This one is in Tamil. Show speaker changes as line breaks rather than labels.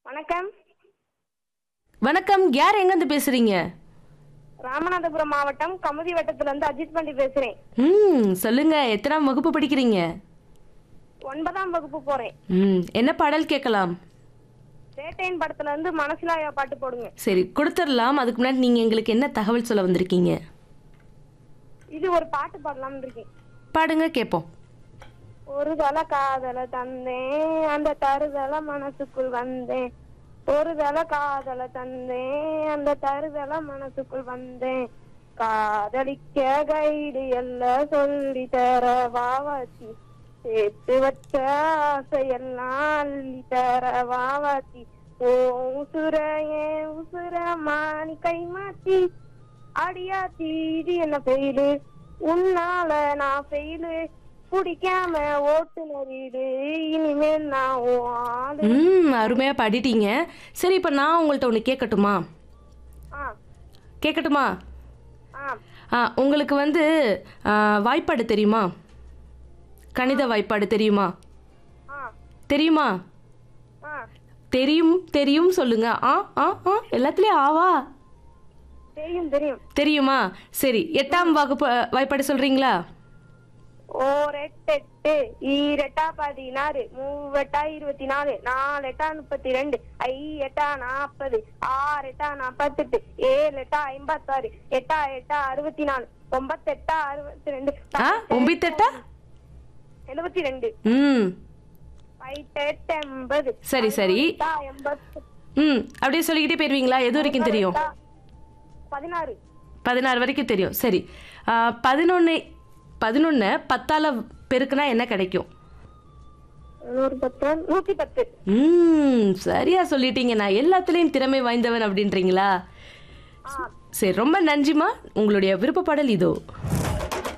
வணக்கம்
வணக்கம் யார் எங்கேருந்து பேசுறீங்க
ராமநாதபுரம் மாவட்டம் கமுதி வட்டத்துல இருந்து அஜித் பண்டி பேசுறேன்
ம் சொல்லுங்க எத்தனாம் வகுப்பு படிக்கிறீங்க
ஒன்பதாம் வகுப்பு போறேன்
ம் என்ன பாடல் கேட்கலாம்
சேட்டையின் படத்துல இருந்து மனசிலாயா பாட்டு போடுங்க
சரி கொடுத்துடலாம் அதுக்கு முன்னாடி நீங்க எங்களுக்கு என்ன தகவல் சொல்ல வந்திருக்கீங்க
இது ஒரு பாட்டு பாடலாம்னு இருக்கேன்
பாடுங்க கேட்போம்
ஒரு தல காதல தந்தேன் அந்த தருதல மனசுக்குள் வந்தேன் ஒரு தல காதல தந்தேன் அந்த தருதல மனசுக்குள் வந்தேன் காதலிக்க கைடு எல்லாம் சொல்லி தர வாவாச்சி சேர்த்து வச்ச ஆசையெல்லாம் அள்ளி தர வாவாச்சி ஓ உசுர ஏன் உசுர மாணி கை மாத்தி அடியாத்தி இது என்ன ஃபெயிலு உன்னால நான் ஃபெயிலு குடிக்காம ஓட்டுநரிடு இனிமேல் நான் ஓ ஆளு
ம் அருமையா பாடிட்டீங்க சரி இப்போ நான் உங்கள்ட்ட ஒன்று கேட்கட்டுமா
ஆ
கேட்கட்டுமா
ஆ
ஆ உங்களுக்கு வந்து ஆ, வாய்ப்பாடு தெரியுமா கணித வாய்ப்பாடு தெரியுமா
ஆ
தெரியுமா
ஆ
தெரியும் தெரியும் சொல்லுங்க ஆ ஆ ஆ எல்லாத்துலேயும் ஆவா
தெரியும் தெரியும்
தெரியுமா சரி எட்டாம் வகுப்பு அ, வாய்ப்பாடு சொல்றீங்களா
ஓரெட்டெட்டு ஈரெட்டா பதினாறு மூவெட்டா இருபத்தி நாலு நாலு எட்டா முப்பத்தி ரெண்டு ஐ எட்டா நாற்பது ஆறு எட்டா நாற்பத்தெட்டு ஏழு எட்டா ஐம்பத்தாறு எட்டா எட்டா அறுபத்தி நாலு ஒன்பத்தெட்டா அறுபத்தி ரெண்டு
ஆ ஒம்பித்தெட்டா
எழுபத்தி ரெண்டு
ம்
எட்டு எண்பது
சரி சரி
எட்டா எண்பத்து
ம் அப்படியே சொல்லிக்கிட்டே போயிருவீங்களா எது வரைக்கும் தெரியும்
எட்டா பதினாறு
பதினாறு வரைக்கும் தெரியும் சரி பதினொன்று பதினொன்று பத்தால பெருக்குனா என்ன கிடைக்கும்
நூறு பத்து நூத்தி பத்து
ம் சரியா சொல்லிட்டீங்க நான் எல்லாத்துலேயும் திறமை வாய்ந்தவன் அப்படின்றீங்களா
ஆ
சரி ரொம்ப நன்றிமா உங்களுடைய விருப்ப பாடல் இதோ